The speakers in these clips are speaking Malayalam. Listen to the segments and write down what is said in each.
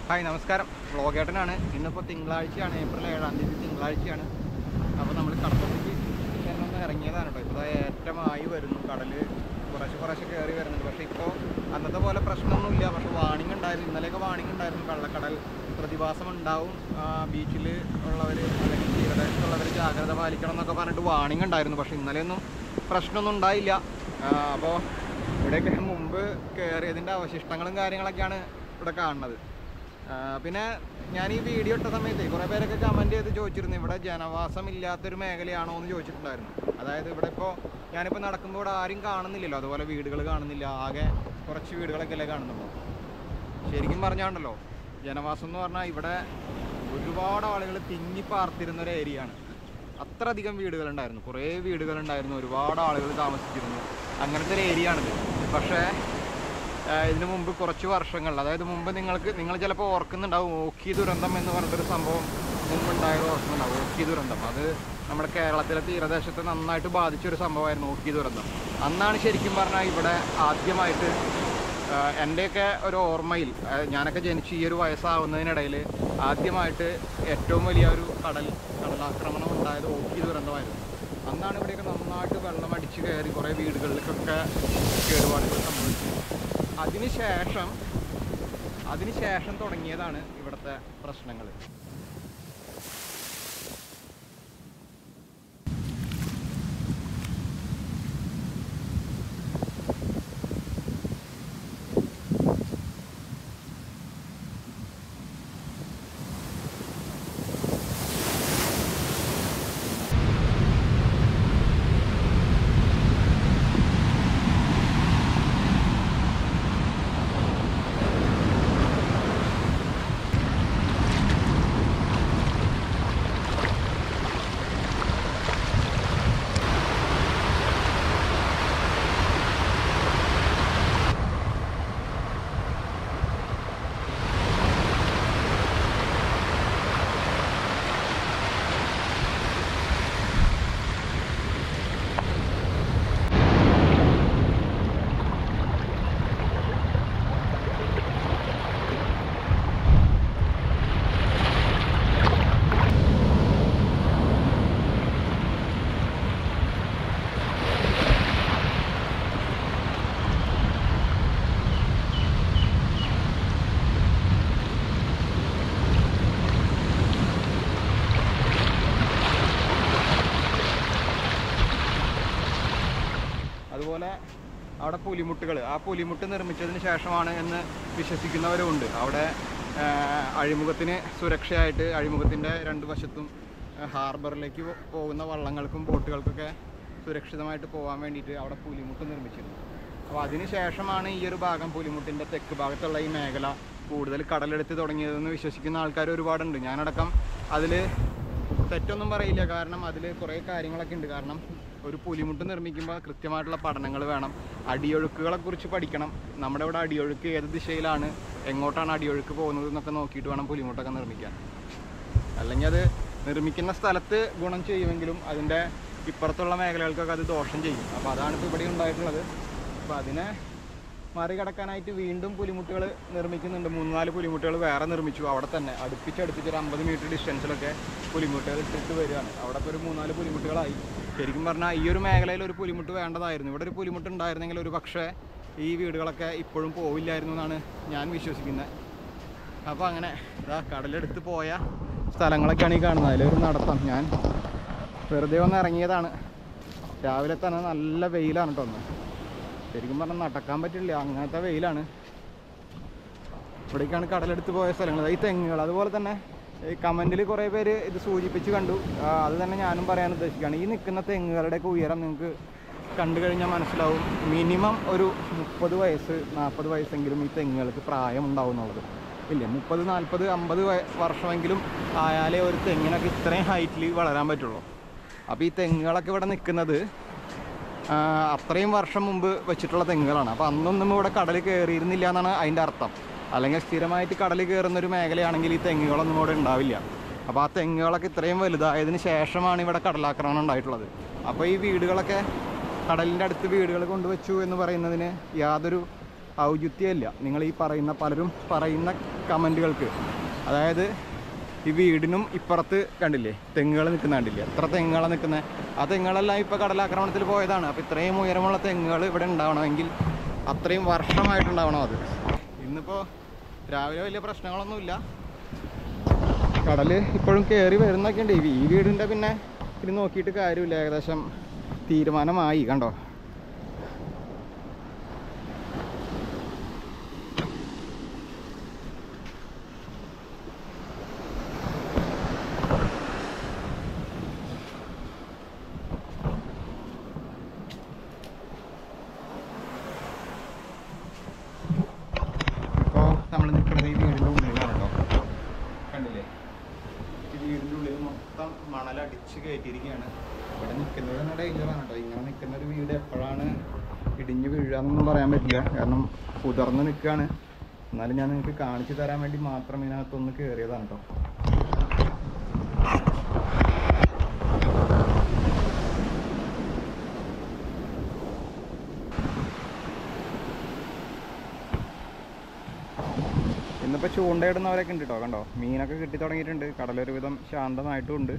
ഹായ് നമസ്കാരം വ്ളോഗേട്ടനാണ് ഇന്നിപ്പോൾ തിങ്കളാഴ്ചയാണ് ഏപ്രിൽ ഏഴാം തീയതി തിങ്കളാഴ്ചയാണ് അപ്പോൾ നമ്മൾ കടപ്പുറത്തേക്ക് ഒന്ന് ഇറങ്ങിയതാണ് കേട്ടോ ഇപ്പോൾ ഏറ്റമായി വരുന്നു കടൽ കുറച്ച് കുറച്ച് കയറി വരുന്നുണ്ട് പക്ഷേ ഇപ്പോൾ അന്നത്തെ പോലെ പ്രശ്നമൊന്നുമില്ല പക്ഷേ വാണിംഗ് ഉണ്ടായിരുന്നു ഇന്നലെയൊക്കെ വാണിംഗ് ഉണ്ടായിരുന്നു കള്ളക്കടൽ പ്രതിഭാസം ഉണ്ടാവും ബീച്ചിൽ ഉള്ളവർ അല്ലെങ്കിൽ തീരദേശത്തുള്ളവർ ജാഗ്രത പാലിക്കണം എന്നൊക്കെ പറഞ്ഞിട്ട് വാണിംഗ് ഉണ്ടായിരുന്നു പക്ഷേ ഇന്നലെയൊന്നും പ്രശ്നമൊന്നും ഉണ്ടായില്ല അപ്പോൾ ഇവിടെയൊക്കെ മുമ്പ് കയറിയതിൻ്റെ അവശിഷ്ടങ്ങളും കാര്യങ്ങളൊക്കെയാണ് ഇവിടെ കാണുന്നത് ആ, പിന്നെ ഞാൻ ഈ വീഡിയോ ഇട്ട സമയത്ത് കുറേ പേരൊക്കെ കമൻറ്റ് ചെയ്ത് ചോദിച്ചിരുന്നു ഇവിടെ ജനവാസം ഇല്ലാത്തൊരു മേഖലയാണോ എന്ന് ചോദിച്ചിട്ടുണ്ടായിരുന്നു അതായത് ഇവിടെ ഇപ്പോൾ ഞാനിപ്പോൾ നടക്കുമ്പോൾ ഇവിടെ ആരും കാണുന്നില്ലല്ലോ അതുപോലെ വീടുകൾ കാണുന്നില്ല ആകെ കുറച്ച് വീടുകളൊക്കെ അല്ലേ കാണുന്നുള്ളൂ ശരിക്കും പറഞ്ഞാണ്ടല്ലോ ജനവാസം എന്ന് പറഞ്ഞാൽ ഇവിടെ ഒരുപാട് ആളുകൾ തിങ്ങി പാർത്തിരുന്ന ഒരു ഏരിയ ആണ് അത്രയധികം വീടുകളുണ്ടായിരുന്നു കുറേ വീടുകളുണ്ടായിരുന്നു ഒരുപാട് ആളുകൾ താമസിച്ചിരുന്നു അങ്ങനത്തെ ഒരു ഏരിയ ആണിത് പക്ഷേ ആഹ് ഇതിനു മുമ്പ് കുറച്ച് വർഷങ്ങളിൽ അതായത് മുമ്പ് നിങ്ങൾക്ക് നിങ്ങൾ ചിലപ്പോൾ ഓർക്കുന്നുണ്ടാവും ഓക്കി ദുരന്തം എന്ന് പറഞ്ഞിട്ടൊരു സംഭവം മുമ്പുണ്ടായത് ഓർക്കുന്നുണ്ടാവും ഓക്കി ദുരന്തം അത് നമ്മുടെ കേരളത്തിലെ തീരദേശത്തെ നന്നായിട്ട് ബാധിച്ചൊരു സംഭവമായിരുന്നു ഓക്കി ദുരന്തം അന്നാണ് ശരിക്കും പറഞ്ഞാൽ ഇവിടെ ആദ്യമായിട്ട് ആഹ് എൻ്റെയൊക്കെ ഒരു ഓർമ്മയിൽ ആഹ് ഞാനൊക്കെ ജനിച്ച് ഈ ഒരു വയസ്സാവുന്നതിനിടയിൽ ആദ്യമായിട്ട് ഏറ്റവും വലിയ ഒരു കടൽ കടലാക്രമണം ഉണ്ടായത് ഓക്കി ദുരന്തമായിരുന്നു അന്നാണ് ഇവിടെയൊക്കെ നന്നായിട്ട് വെള്ളം അടിച്ച് കയറി കുറേ വീടുകളിലേക്കൊക്കെ കേടുപാടുകൾ സംഭവിച്ചു അതിനുശേഷം അതിനുശേഷം തുടങ്ങിയതാണ് ഇവിടുത്തെ പ്രശ്നങ്ങൾ അതുപോലെ അവിടെ പുലിമുട്ടുകൾ ആ പുലിമുട്ട് നിർമ്മിച്ചതിന് ശേഷമാണ് എന്ന് വിശ്വസിക്കുന്നവരുമുണ്ട് അവിടെ ആ, അഴിമുഖത്തിന് സുരക്ഷയായിട്ട് അഴിമുഖത്തിൻ്റെ രണ്ട് വശത്തും ആ, ഹാർബറിലേക്ക് പോ- പോകുന്ന വള്ളങ്ങൾക്കും ബോട്ടുകൾക്കൊക്കെ സുരക്ഷിതമായിട്ട് പോകാൻ വേണ്ടിയിട്ട് അവിടെ പുലിമുട്ട് നിർമ്മിച്ചിരുന്നു അപ്പോൾ അതിന് ശേഷമാണ് ഈ ഒരു ഭാഗം പുലിമുട്ടിൻ്റെ തെക്ക് ഭാഗത്തുള്ള ഈ മേഖല കൂടുതൽ കടലെടുത്ത് തുടങ്ങിയതെന്ന് വിശ്വസിക്കുന്ന ആൾക്കാർ ഒരുപാടുണ്ട് ഞാനടക്കം അതിൽ തെറ്റൊന്നും പറയില്ല കാരണം അതിൽ കുറേ കാര്യങ്ങളൊക്കെ ഉണ്ട് കാരണം ഒരു പുലിമുട്ട് നിർമ്മിക്കുമ്പോൾ കൃത്യമായിട്ടുള്ള പഠനങ്ങൾ വേണം അടിയൊഴുക്കുകളെ കുറിച്ച് പഠിക്കണം നമ്മുടെ ഇവിടെ അടിയൊഴുക്ക് ഏത് ദിശയിലാണ് എങ്ങോട്ടാണ് അടിയൊഴുക്ക് പോകുന്നത് എന്നൊക്കെ നോക്കിയിട്ട് വേണം പുലിമുട്ടൊക്കെ നിർമ്മിക്കാൻ അല്ലെങ്കിൽ അത് നിർമ്മിക്കുന്ന സ്ഥലത്ത് ഗുണം ചെയ്യുമെങ്കിലും അതിൻ്റെ ഇപ്പുറത്തുള്ള മേഖലകൾക്കൊക്കെ അത് ദോഷം ചെയ്യും അപ്പോൾ അതാണ് ഇപ്പോൾ ഇവിടെ ഉണ്ടായിട്ടുള്ളത് അപ്പോൾ അതിനെ മറികടക്കാനായിട്ട് വീണ്ടും പുലിമുട്ടുകൾ നിർമ്മിക്കുന്നുണ്ട് മൂന്ന് നാല് പുലിമുട്ടുകൾ വേറെ നിർമ്മിച്ചു അവിടെ തന്നെ അടുപ്പിച്ചടുപ്പിച്ച് ഒരു അമ്പത് മീറ്റർ ഡിസ്റ്റൻസിലൊക്കെ പുലിമുട്ടുകൾ ഇട്ടിട്ട് വരികയാണ് അവിടെ ഇപ്പോൾ ഒരു മൂന്നാല് പുലിമുട്ടുകളായി ശരിക്കും പറഞ്ഞാൽ ഈ ഒരു മേഖലയിൽ ഒരു പുലിമുട്ട് വേണ്ടതായിരുന്നു ഇവിടെ ഒരു പുലിമുട്ട് ഉണ്ടായിരുന്നെങ്കിൽ ഒരു പക്ഷേ ഈ വീടുകളൊക്കെ ഇപ്പോഴും പോവില്ലായിരുന്നു എന്നാണ് ഞാൻ വിശ്വസിക്കുന്നത് അപ്പോൾ അങ്ങനെ ഇതാ കടലെടുത്ത് പോയ സ്ഥലങ്ങളൊക്കെയാണ് ഈ കാണുന്നത് അതിലൊരു നടത്തം ഞാൻ വെറുതെ ഒന്ന് ഇറങ്ങിയതാണ് രാവിലെ തന്നെ നല്ല വെയിലാണ് കേട്ടോ ഒന്ന് ശരിക്കും പറഞ്ഞാൽ നടക്കാൻ പറ്റില്ല അങ്ങനത്തെ വെയിലാണ് ഇവിടേക്കാണ് കടലെടുത്ത് പോയ സ്ഥലങ്ങൾ ഈ തെങ്ങുകൾ അതുപോലെ തന്നെ ഈ കമൻറ്റിൽ കുറേ പേര് ഇത് സൂചിപ്പിച്ച് കണ്ടു ആ, അത് തന്നെ ഞാനും പറയാൻ ഉദ്ദേശിക്കുകയാണ് ഈ നിൽക്കുന്ന തെങ്ങുകളുടെയൊക്കെ ഉയരം നിങ്ങൾക്ക് കണ്ടു കഴിഞ്ഞാൽ മനസ്സിലാവും മിനിമം ഒരു മുപ്പത് വയസ്സ് നാൽപ്പത് വയസ്സെങ്കിലും ഈ തെങ്ങുകൾക്ക് പ്രായം ഉണ്ടാവും എന്നുള്ളത് ഇല്ലേ മുപ്പത് നാൽപ്പത് അമ്പത് വർഷമെങ്കിലും ആയാലേ ഒരു തെങ്ങിനൊക്കെ ഇത്രയും ഹൈറ്റിൽ വളരാൻ പറ്റുള്ളൂ അപ്പോൾ ഈ തെങ്ങുകളൊക്കെ ഇവിടെ നിൽക്കുന്നത് ആ, അത്രയും വർഷം മുമ്പ് വെച്ചിട്ടുള്ള തെങ്ങുകളാണ് അപ്പോൾ അന്നൊന്നും ഇവിടെ കടൽ കയറിയിരുന്നില്ല എന്നാണ് അതിൻ്റെ അർത്ഥം അല്ലെങ്കിൽ സ്ഥിരമായിട്ട് കടൽ കയറുന്ന ഒരു മേഖലയാണെങ്കിൽ ഈ തെങ്ങുകളൊന്നും ഇവിടെ ഉണ്ടാവില്ല അപ്പോൾ ആ തെങ്ങുകളൊക്കെ ഇത്രയും വലുതായതിന് ശേഷമാണ് ഇവിടെ കടലാക്രമണം ഉണ്ടായിട്ടുള്ളത് അപ്പോൾ ഈ വീടുകളൊക്കെ കടലിൻ്റെ അടുത്ത് വീടുകൾ കൊണ്ടുവച്ചു എന്ന് പറയുന്നതിന് യാതൊരു ഔചിത്യമില്ല നിങ്ങൾ ഈ പറയുന്ന പലരും പറയുന്ന കമൻറ്റുകൾക്ക് അതായത് ഈ വീടിനും ഇപ്പുറത്ത് കണ്ടില്ലേ തെങ്ങുകൾ നിൽക്കുന്ന കണ്ടില്ലേ എത്ര തെങ്ങുകളാണ് നിൽക്കുന്നത് ആ തെങ്ങുകളെല്ലാം ഇപ്പോൾ കടലാക്രമണത്തിൽ പോയതാണ് അപ്പോൾ ഇത്രയും ഉയരമുള്ള തെങ്ങുകൾ ഇവിടെ ഉണ്ടാവണമെങ്കിൽ അത്രയും വർഷമായിട്ടുണ്ടാവണം അത് ഇന്നിപ്പോൾ രാവിലെ വലിയ പ്രശ്നങ്ങളൊന്നുമില്ല കടല് ഇപ്പോഴും കയറി വരുന്നൊക്കെ ഉണ്ട് ഈ വീടിൻ്റെ പിന്നെ ഇത് നോക്കിയിട്ട് കാര്യമില്ല ഏകദേശം തീരുമാനമായി കണ്ടോ ഇപ്പോൾ നമ്മൾ നിൽക്കുന്നത് ഈ വീടിൻ്റെ ഉള്ളിലാണ് കേട്ടോ കണ്ടില്ലേ ഈ വീടിൻ്റെ ഉള്ളിൽ മൊത്തം മണലടിച്ച് കയറ്റിയിരിക്കുകയാണ് ഇവിടെ നിൽക്കുന്നത് തന്നെ ഡേഞ്ചറാണ് കേട്ടോ ഇങ്ങനെ നിൽക്കുന്ന ഒരു വീട് എപ്പോഴാണ് ഇടിഞ്ഞ് വീഴാന്നൊന്നും പറയാൻ പറ്റില്ല കാരണം കുതിർന്ന് നിൽക്കുകയാണ് എന്നാലും ഞാൻ നിങ്ങൾക്ക് കാണിച്ചു തരാൻ വേണ്ടി മാത്രം ഇതിനകത്തൊന്ന് കയറിയതാണ് കേട്ടോ ഇന്നിപ്പോൾ ചൂണ്ടയിടുന്നവരൊക്കെ ഉണ്ട് കേട്ടോ കണ്ടോ മീനൊക്കെ കിട്ടി തുടങ്ങിയിട്ടുണ്ട് കടലൊരു വിധം ശാന്തമായിട്ടും ഉണ്ട്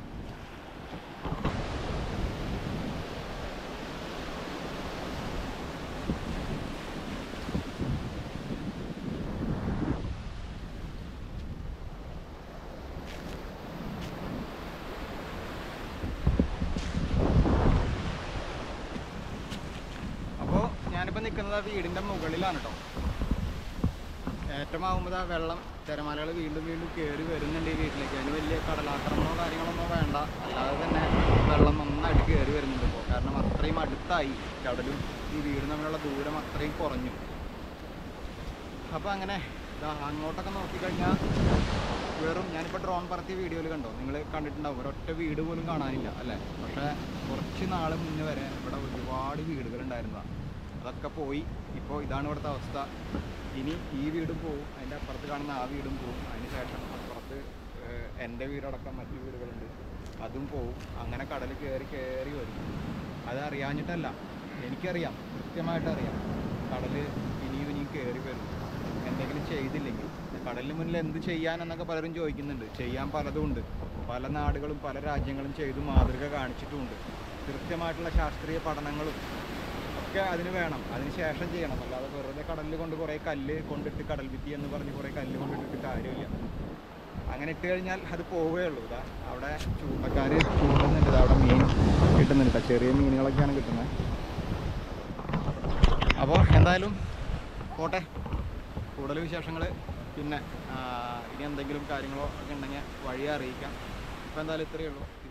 അപ്പോൾ ഞാനിപ്പോൾ നിൽക്കുന്നത് ആ വീടിൻ്റെ മുകളിലാണ് കേട്ടോ ഏറ്റമാകുമ്പോൾ ആ വെള്ളം തിരമാലകൾ വീണ്ടും വീണ്ടും കയറി വരുന്നുണ്ട് ഈ വീട്ടിലേക്ക് അതിന് വലിയ കടലാക്രമണമോ കാര്യങ്ങളൊന്നും വേണ്ട അല്ലാതെ തന്നെ വെള്ളം നന്നായിട്ട് കയറി വരുന്നുണ്ട് ഇപ്പോൾ കാരണം അത്രയും അടുത്തായി കടലും ഈ വീടും തമ്മിലുള്ള ദൂരം അത്രയും കുറഞ്ഞു അപ്പോൾ അങ്ങനെ ദാ അങ്ങോട്ടൊക്കെ നോക്കിക്കഴിഞ്ഞാൽ വെറും ഞാനിപ്പോൾ ഡ്രോൺ പറത്തിയ വീഡിയോയിൽ കണ്ടോ നിങ്ങൾ കണ്ടിട്ടുണ്ടാവും ഒരൊറ്റ വീട് പോലും കാണാനില്ല അല്ലേ പക്ഷേ കുറച്ച് നാൾ മുന്നേ വരെ ഇവിടെ ഒരുപാട് വീടുകൾ ഉണ്ടായിരുന്നതാണ് അതൊക്കെ പോയി ഇപ്പോൾ ഇതാണ് ഇവിടുത്തെ അവസ്ഥ ഇനി ഈ വീടും പോവും അതിൻ്റെ അപ്പുറത്ത് കാണുന്ന ആ വീടും പോവും അതിന് ശേഷം അപ്പുറത്ത് ഏഹ്, എൻ്റെ വീടടക്കം മറ്റു വീടുകളുണ്ട് അതും പോവും അങ്ങനെ കടൽ കയറി കയറി വരും അത് അറിയാഞ്ഞിട്ടല്ല എനിക്കറിയാം കൃത്യമായിട്ട് അറിയാം കടൽ ഇനിയും ഇനിയും കയറി വരും എന്തെങ്കിലും ചെയ്തില്ലെങ്കിൽ കടലിന് മുന്നിൽ എന്ത് ചെയ്യാനെന്നൊക്കെ പലരും ചോദിക്കുന്നുണ്ട് ചെയ്യാൻ പലതും ഉണ്ട് പല നാടുകളും പല രാജ്യങ്ങളും ചെയ്തു മാതൃക കാണിച്ചിട്ടുമുണ്ട് കൃത്യമായിട്ടുള്ള ശാസ്ത്രീയ പഠനങ്ങളും ഒക്കെ അതിന് വേണം അതിന് ശേഷം ചെയ്യണം അല്ലാതെ വെറുതെ കടലിൽ കൊണ്ട് കുറേ കല്ല് കൊണ്ടിട്ട് കടൽ ഭിത്തി എന്ന് പറഞ്ഞ് കുറേ കല്ല് കൊണ്ടിട്ടിട്ട് കാര്യമില്ല അങ്ങനെ ഇട്ട് കഴിഞ്ഞാൽ അത് പോവുകയുള്ളൂ ഇതാ അവിടെ ചൂണ്ടക്കാർ ചൂണ്ടുന്നുണ്ട് ഇതാ അവിടെ മീൻ കിട്ടുന്നുണ്ട് ട്ടോ. ചെറിയ മീനുകളൊക്കെയാണ് കിട്ടുന്നത് അപ്പോൾ എന്തായാലും പോട്ടെ കൂടുതൽ വിശേഷങ്ങൾ പിന്നെ ആ, ഇനി എന്തെങ്കിലും കാര്യങ്ങളോ ഒക്കെ ഉണ്ടെങ്കിൽ വഴി അറിയിക്കാം ഇപ്പോൾ എന്തായാലും ഇത്രയേ ഉള്ളൂ